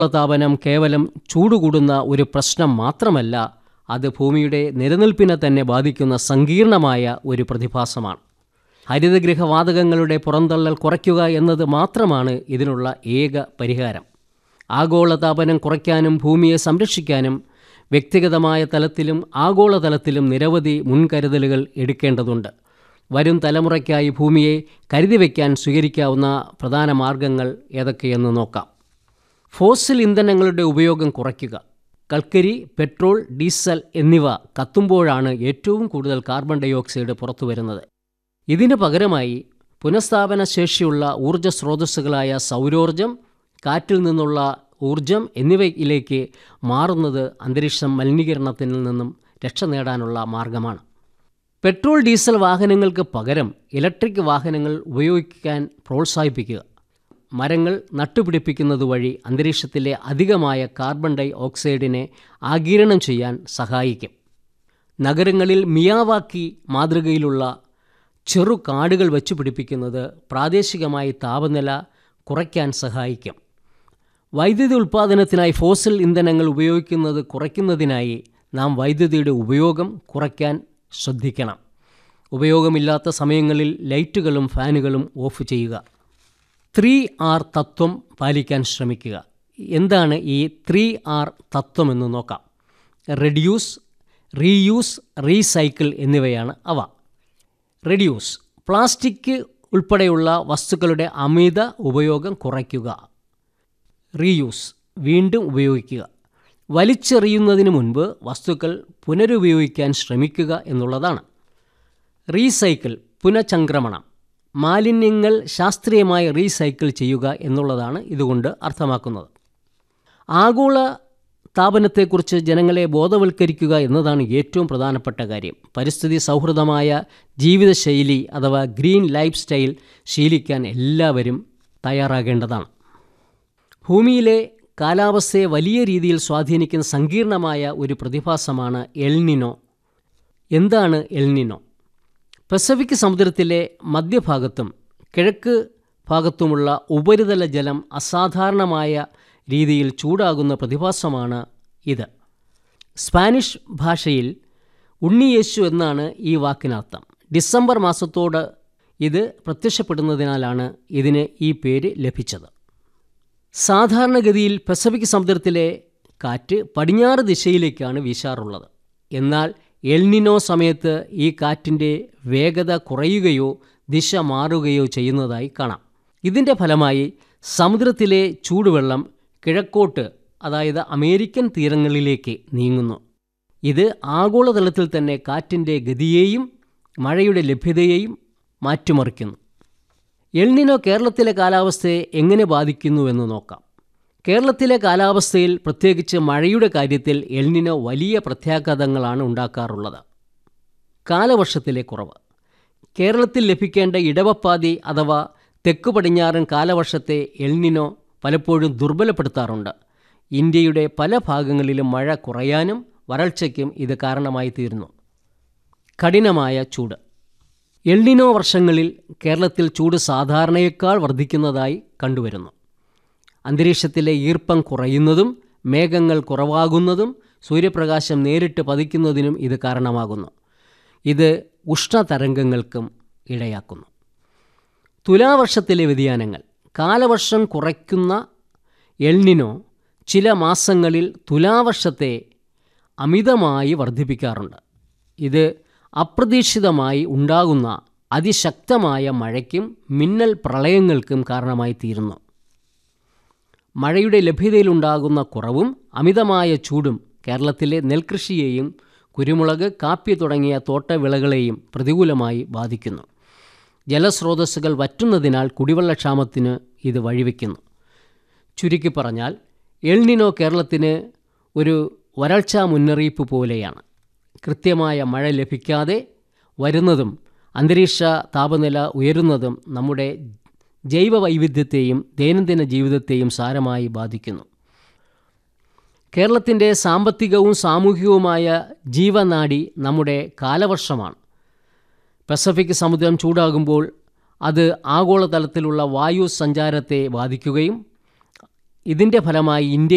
താപനം കേവലം ചൂടുകൂടുന്ന ഒരു പ്രശ്നം മാത്രമല്ല അത് ഭൂമിയുടെ നിലനിൽപ്പിനെ തന്നെ ബാധിക്കുന്ന സങ്കീർണമായ ഒരു പ്രതിഭാസമാണ് ഹരിതഗൃഹവാതകങ്ങളുടെ പുറന്തള്ളൽ കുറയ്ക്കുക എന്നത് മാത്രമാണ് ഇതിനുള്ള ഏക പരിഹാരം ആഗോളതാപനം കുറയ്ക്കാനും ഭൂമിയെ സംരക്ഷിക്കാനും വ്യക്തിഗതമായ തലത്തിലും ആഗോളതലത്തിലും നിരവധി മുൻകരുതലുകൾ എടുക്കേണ്ടതുണ്ട് വരും തലമുറയ്ക്കായി ഭൂമിയെ കരുതി വയ്ക്കാൻ സ്വീകരിക്കാവുന്ന പ്രധാന മാർഗങ്ങൾ ഏതൊക്കെയെന്ന് നോക്കാം ഫോസിൽ ഇന്ധനങ്ങളുടെ ഉപയോഗം കുറയ്ക്കുക കൽക്കരി പെട്രോൾ ഡീസൽ എന്നിവ കത്തുമ്പോഴാണ് ഏറ്റവും കൂടുതൽ കാർബൺ ഡൈ ഓക്സൈഡ് പുറത്തു വരുന്നത് ഇതിന് പകരമായി പുനഃസ്ഥാപന ശേഷിയുള്ള ഊർജ്ജ സ്രോതസ്സുകളായ സൗരോർജം കാറ്റിൽ നിന്നുള്ള ഊർജം എന്നിവയിലേക്ക് മാറുന്നത് അന്തരീക്ഷ മലിനീകരണത്തിൽ നിന്നും രക്ഷ നേടാനുള്ള മാർഗമാണ് പെട്രോൾ ഡീസൽ വാഹനങ്ങൾക്ക് പകരം ഇലക്ട്രിക് വാഹനങ്ങൾ ഉപയോഗിക്കാൻ പ്രോത്സാഹിപ്പിക്കുക മരങ്ങൾ നട്ടുപിടിപ്പിക്കുന്നത് വഴി അന്തരീക്ഷത്തിലെ അധികമായ കാർബൺ ഡൈ ഓക്സൈഡിനെ ആഗിരണം ചെയ്യാൻ സഹായിക്കും നഗരങ്ങളിൽ മിയാവാക്കി മാതൃകയിലുള്ള ചെറു കാടുകൾ വെച്ച് പിടിപ്പിക്കുന്നത് പ്രാദേശികമായി താപനില കുറയ്ക്കാൻ സഹായിക്കും വൈദ്യുതി ഉൽപ്പാദനത്തിനായി ഫോസിൽ ഇന്ധനങ്ങൾ ഉപയോഗിക്കുന്നത് കുറയ്ക്കുന്നതിനായി നാം വൈദ്യുതിയുടെ ഉപയോഗം കുറയ്ക്കാൻ ശ്രദ്ധിക്കണം ഉപയോഗമില്ലാത്ത സമയങ്ങളിൽ ലൈറ്റുകളും ഫാനുകളും ഓഫ് ചെയ്യുക ത്രീ ആർ തത്വം പാലിക്കാൻ ശ്രമിക്കുക എന്താണ് ഈ ത്രീ ആർ തത്വം എന്ന് നോക്കാം റെഡ്യൂസ് റീയൂസ് റീസൈക്കിൾ എന്നിവയാണ് അവ റെഡ്യൂസ് പ്ലാസ്റ്റിക് ഉൾപ്പെടെയുള്ള വസ്തുക്കളുടെ അമിത ഉപയോഗം കുറയ്ക്കുക റീയൂസ് വീണ്ടും ഉപയോഗിക്കുക വലിച്ചെറിയുന്നതിന് മുൻപ് വസ്തുക്കൾ പുനരുപയോഗിക്കാൻ ശ്രമിക്കുക എന്നുള്ളതാണ് റീസൈക്കിൾ പുനഃചംക്രമണം മാലിന്യങ്ങൾ ശാസ്ത്രീയമായി റീസൈക്കിൾ ചെയ്യുക എന്നുള്ളതാണ് ഇതുകൊണ്ട് അർത്ഥമാക്കുന്നത് ആഗോള താപനത്തെക്കുറിച്ച് ജനങ്ങളെ ബോധവൽക്കരിക്കുക എന്നതാണ് ഏറ്റവും പ്രധാനപ്പെട്ട കാര്യം പരിസ്ഥിതി സൗഹൃദമായ ജീവിതശൈലി അഥവാ ഗ്രീൻ ലൈഫ് സ്റ്റൈൽ ശീലിക്കാൻ എല്ലാവരും തയ്യാറാകേണ്ടതാണ് ഭൂമിയിലെ കാലാവസ്ഥയെ വലിയ രീതിയിൽ സ്വാധീനിക്കുന്ന സങ്കീർണമായ ഒരു പ്രതിഭാസമാണ് എൽനിനോ എന്താണ് എൽനിനോ പസഫിക് സമുദ്രത്തിലെ മധ്യഭാഗത്തും കിഴക്ക് ഭാഗത്തുമുള്ള ഉപരിതല ജലം അസാധാരണമായ രീതിയിൽ ചൂടാകുന്ന പ്രതിഭാസമാണ് ഇത് സ്പാനിഷ് ഭാഷയിൽ ഉണ്ണിയേശു എന്നാണ് ഈ വാക്കിനർത്ഥം ഡിസംബർ മാസത്തോട് ഇത് പ്രത്യക്ഷപ്പെടുന്നതിനാലാണ് ഇതിന് ഈ പേര് ലഭിച്ചത് സാധാരണഗതിയിൽ പസഫിക് സമുദ്രത്തിലെ കാറ്റ് പടിഞ്ഞാറ് ദിശയിലേക്കാണ് വീശാറുള്ളത് എന്നാൽ എൽനിനോ സമയത്ത് ഈ കാറ്റിൻ്റെ വേഗത കുറയുകയോ ദിശ മാറുകയോ ചെയ്യുന്നതായി കാണാം ഇതിൻ്റെ ഫലമായി സമുദ്രത്തിലെ ചൂടുവെള്ളം കിഴക്കോട്ട് അതായത് അമേരിക്കൻ തീരങ്ങളിലേക്ക് നീങ്ങുന്നു ഇത് ആഗോളതലത്തിൽ തന്നെ കാറ്റിൻ്റെ ഗതിയെയും മഴയുടെ ലഭ്യതയെയും മാറ്റിമറിക്കുന്നു എൽനിനോ കേരളത്തിലെ കാലാവസ്ഥയെ എങ്ങനെ ബാധിക്കുന്നുവെന്ന് നോക്കാം കേരളത്തിലെ കാലാവസ്ഥയിൽ പ്രത്യേകിച്ച് മഴയുടെ കാര്യത്തിൽ എൽനിനോ വലിയ പ്രത്യാഘാതങ്ങളാണ് ഉണ്ടാക്കാറുള്ളത് കാലവർഷത്തിലെ കുറവ് കേരളത്തിൽ ലഭിക്കേണ്ട ഇടവപ്പാതി അഥവാ തെക്ക് പടിഞ്ഞാറൻ കാലവർഷത്തെ എൽനിനോ പലപ്പോഴും ദുർബലപ്പെടുത്താറുണ്ട് ഇന്ത്യയുടെ പല ഭാഗങ്ങളിലും മഴ കുറയാനും വരൾച്ചയ്ക്കും ഇത് കാരണമായി തീരുന്നു കഠിനമായ ചൂട് എൽനിനോ വർഷങ്ങളിൽ കേരളത്തിൽ ചൂട് സാധാരണയേക്കാൾ വർദ്ധിക്കുന്നതായി കണ്ടുവരുന്നു അന്തരീക്ഷത്തിലെ ഈർപ്പം കുറയുന്നതും മേഘങ്ങൾ കുറവാകുന്നതും സൂര്യപ്രകാശം നേരിട്ട് പതിക്കുന്നതിനും ഇത് കാരണമാകുന്നു ഇത് ഉഷ്ണതരംഗങ്ങൾക്കും ഇടയാക്കുന്നു തുലാവർഷത്തിലെ വ്യതിയാനങ്ങൾ കാലവർഷം കുറയ്ക്കുന്ന എൽനിനോ ചില മാസങ്ങളിൽ തുലാവർഷത്തെ അമിതമായി വർദ്ധിപ്പിക്കാറുണ്ട് ഇത് അപ്രതീക്ഷിതമായി ഉണ്ടാകുന്ന അതിശക്തമായ മഴയ്ക്കും മിന്നൽ പ്രളയങ്ങൾക്കും കാരണമായി തീരുന്നു മഴയുടെ ലഭ്യതയിലുണ്ടാകുന്ന കുറവും അമിതമായ ചൂടും കേരളത്തിലെ നെൽകൃഷിയെയും കുരുമുളക് കാപ്പി തുടങ്ങിയ തോട്ടവിളകളെയും പ്രതികൂലമായി ബാധിക്കുന്നു ജലസ്രോതസ്സുകൾ വറ്റുന്നതിനാൽ കുടിവെള്ളക്ഷാമത്തിന് ഇത് വഴിവെക്കുന്നു ചുരുക്കി പറഞ്ഞാൽ എൽനിനോ കേരളത്തിന് ഒരു വരൾച്ചാ മുന്നറിയിപ്പ് പോലെയാണ് കൃത്യമായ മഴ ലഭിക്കാതെ വരുന്നതും അന്തരീക്ഷ താപനില ഉയരുന്നതും നമ്മുടെ ജൈവ വൈവിധ്യത്തെയും ദൈനംദിന ജീവിതത്തെയും സാരമായി ബാധിക്കുന്നു കേരളത്തിൻ്റെ സാമ്പത്തികവും സാമൂഹികവുമായ ജീവനാഡി നമ്മുടെ കാലവർഷമാണ് പസഫിക് സമുദ്രം ചൂടാകുമ്പോൾ അത് ആഗോളതലത്തിലുള്ള വായു സഞ്ചാരത്തെ ബാധിക്കുകയും ഇതിൻ്റെ ഫലമായി ഇന്ത്യ